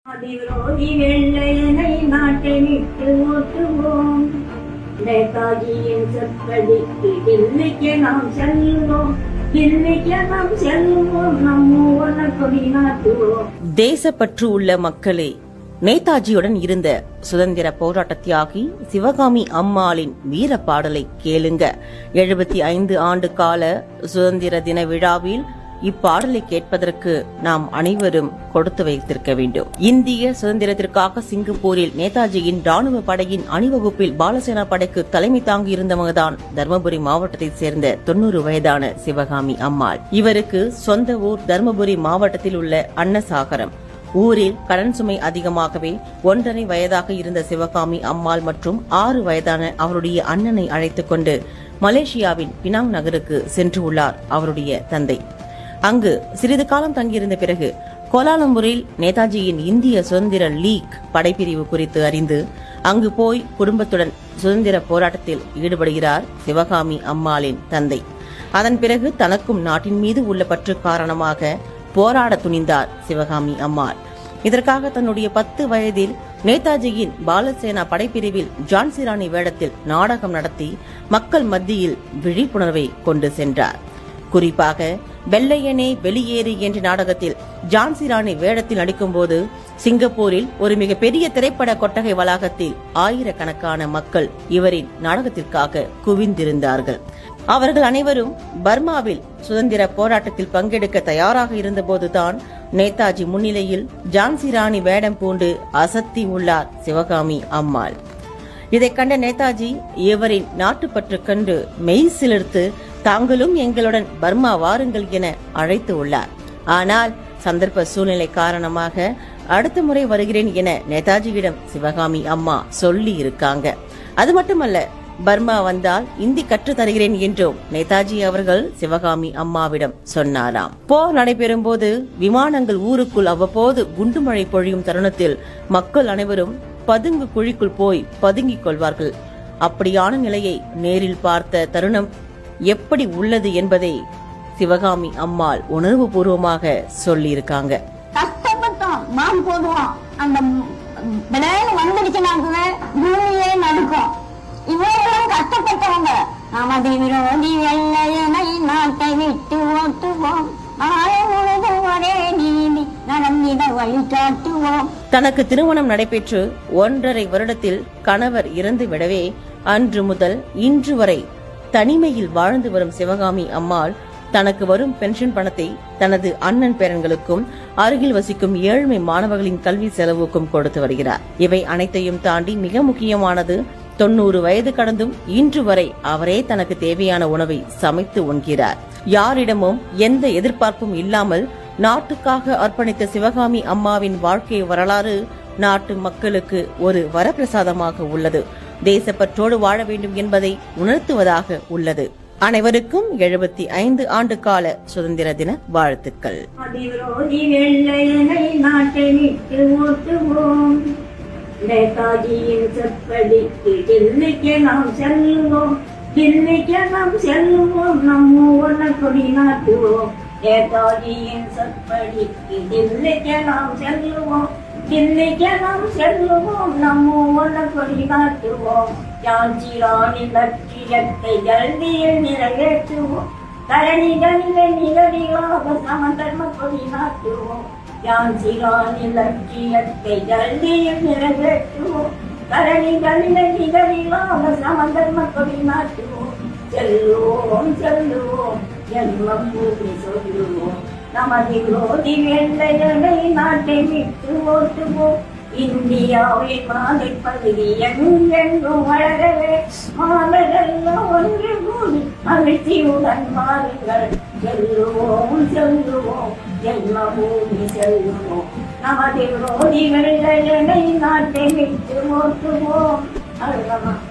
அதிவிரோதி வெள்ளையனை நாட்டை விட்டு ஓட்டுவோம் நேதாஜியின் செப்படிக்கு தில்லிக்கு நாம் செல்வோம் தில்லிக்கு நாம் செல்வோம் நம் மூவன கொடி நாட்டுவோம் தேசப்பற்று உள்ள மக்களே நேதாஜியுடன் இருந்த சுதந்திர போராட்ட தியாகி சிவகாமி அம்மாளின் வீர பாடலை கேளுங்க எழுபத்தி ஐந்து ஆண்டு கால சுதந்திர தின விழாவில் இப்பாடலை கேட்பதற்கு நாம் அனைவரும் கொடுத்து வைத்திருக்க வேண்டும் இந்திய சுதந்திரத்திற்காக சிங்கப்பூரில் நேதாஜியின் ராணுவ படையின் அணிவகுப்பில் பாலசேனா படைக்கு தலைமை தாங்கி இருந்தவங்கதான் தர்மபுரி மாவட்டத்தைச் சேர்ந்த தொண்ணூறு வயதான சிவகாமி அம்மாள் இவருக்கு சொந்த ஊர் தர்மபுரி மாவட்டத்தில் உள்ள அன்னசாகரம் ஊரில் கடன் சுமை அதிகமாகவே ஒன்றரை வயதாக இருந்த சிவகாமி அம்மாள் மற்றும் ஆறு வயதான அவருடைய அண்ணனை அழைத்துக் கொண்டு மலேசியாவின் பினாங் நகருக்கு சென்று உள்ளார் அவருடைய தந்தை அங்கு சிறிது காலம் தங்கியிருந்த பிறகு கோலாலம்பூரில் நேதாஜியின் இந்திய சுதந்திர லீக் படைப்பிரிவு குறித்து அறிந்து அங்கு போய் குடும்பத்துடன் சுதந்திர போராட்டத்தில் ஈடுபடுகிறார் சிவகாமி அம்மாளின் தந்தை அதன் பிறகு தனக்கும் நாட்டின் மீது உள்ள பற்று காரணமாக போராட துணிந்தார் சிவகாமி அம்மாள் இதற்காக தன்னுடைய பத்து வயதில் நேதாஜியின் பாலசேனா படைப்பிரிவில் ஜான்சி ராணி வேடத்தில் நாடகம் நடத்தி மக்கள் மத்தியில் விழிப்புணர்வை கொண்டு சென்றார் குறிப்பாக வெள்ளையனே வெளியேறு என்ற நாடகத்தில் ஜான்சி ராணி வேடத்தில் நடிக்கும்போது சிங்கப்பூரில் ஒரு மிகப்பெரிய திரைப்பட கொட்டகை வளாகத்தில் ஆயிரக்கணக்கான மக்கள் இவரின் நாடகத்திற்காக குவிந்திருந்தார்கள் அவர்கள் அனைவரும் பர்மாவில் சுதந்திர போராட்டத்தில் பங்கெடுக்க தயாராக இருந்தபோதுதான் நேதாஜி முன்னிலையில் ஜான்சி ராணி வேடம் பூண்டு அசத்தி உள்ளார் சிவகாமி அம்மாள் இதைக் கண்ட நேதாஜி இவரின் நாட்டுப்பற்று கண்டு மெய் சிலிர்த்து தாங்களும் எங்களுடன் பர்மா வாருங்கள் என அழைத்து உள்ளார் ஆனால் சந்தர்ப்ப சூழ்நிலை காரணமாக அடுத்த முறை வருகிறேன் என நேதாஜியிடம் சிவகாமி அம்மா சொல்லி இருக்காங்க அது மட்டுமல்ல பர்மா வந்தால் இந்தி கற்று தருகிறேன் என்றும் நேதாஜி அவர்கள் சிவகாமி அம்மாவிடம் சொன்னாராம் போர் நடைபெறும் போது விமானங்கள் ஊருக்குள் அவ்வப்போது குண்டுமழை பொழியும் தருணத்தில் மக்கள் அனைவரும் பதுங்கு குழிக்குள் போய் பதுங்கிக் கொள்வார்கள் அப்படியான நிலையை நேரில் பார்த்த தருணம் எப்படி உள்ளது என்பதை சிவகாமி அம்மாள் உணர்வு பூர்வமாக சொல்லியிருக்காங்க கஷ்டப்பட்டோம் மாம் போடுவோம் அந்த விளையாடு வந்துடுச்சுனாக்குவே பூமியே நடுக்கும் இவங்களும் கஷ்டப்பட்டவங்க நமது விரோதி வெள்ளையனை நாட்டை விட்டு ஓட்டுவோம் நாளை முழுதும் ஒரே நீதி நடந்திட வழிகாட்டுவோம் தனக்கு திருமணம் நடைபெற்று ஒன்றரை வருடத்தில் கணவர் இறந்து விடவே அன்று முதல் இன்று வரை தனிமையில் வாழ்ந்து வரும் சிவகாமி அம்மாள் தனக்கு வரும் பென்ஷன் பணத்தை தனது அண்ணன் பேரன்களுக்கும் அருகில் வசிக்கும் ஏழ்மை மாணவர்களின் கல்வி செலவுக்கும் கொடுத்து வருகிறார் இவை அனைத்தையும் தாண்டி மிக முக்கியமானது தொண்ணூறு வயது கடந்தும் இன்று வரை அவரே தனக்கு தேவையான உணவை சமைத்து உண்கிறார் யாரிடமும் எந்த எதிர்பார்ப்பும் இல்லாமல் நாட்டுக்காக அர்ப்பணித்த சிவகாமி அம்மாவின் வாழ்க்கை வரலாறு நாட்டு மக்களுக்கு ஒரு வரப்பிரசாதமாக உள்ளது தேசப்பற்றோடு வாழ வேண்டும் என்பதை உணர்த்துவதாக உள்ளது அனைவருக்கும் எழுபத்தி ஐந்து ஆண்டு கால சுதந்திர தின வாழ்த்துக்கள் அதிவிரோதி வெள்ளையனை நாட்டை விட்டு ஓட்டுவோம் நேதாஜியின் செப்படிக்கு தில்லிக்கு நாம் செல்வோம் தில்லிக்கு நாம் செல்வோம் நம் மூவன கொடி நாட்டுவோம் நேதாஜியின் செப்படிக்கு தில்லிக்கு நாம் செல்வோம் தில்லிக்கு நாம் செல்வோம் நம் மூவன கொடி நாட்டுவோம் ஜான்சி ராணி லட்சியத்தை ஜல்தியில் நிறைவேற்றுவோம் தரணிகளிலே நிகழ்வாக சமதர்ம கொடி நாட்டுவோம் ஜான்சி ராணி லட்சியத்தை ஜல்தியில் நிறைவேற்றுவோம் தரணிகளிலே நிகழ்வாக சமதர்ம கொடி நாட்டுவோம் செல்லுவோம் செல்லுவோம் ஜென்மம் பூமி சொல்லுவோம் நமது விரோதி வெள்ளையனை நாட்டை விட்டு ஓட்டுவோம் இந்தியாவின் மாலை பகுதி எங்கெங்கும் வளரவே மாதரெல்லாம் ஒன்று கூடி மகிழ்ச்சியுடன் மாறுங்கள் செல்லுவோம் செல்லுவோம் ஜென்ம பூமி செல்லுவோம் நமது விரோதி வெள்ளையனை நாட்டை விட்டு ஓட்டுவோம் அவ்வளவுதான்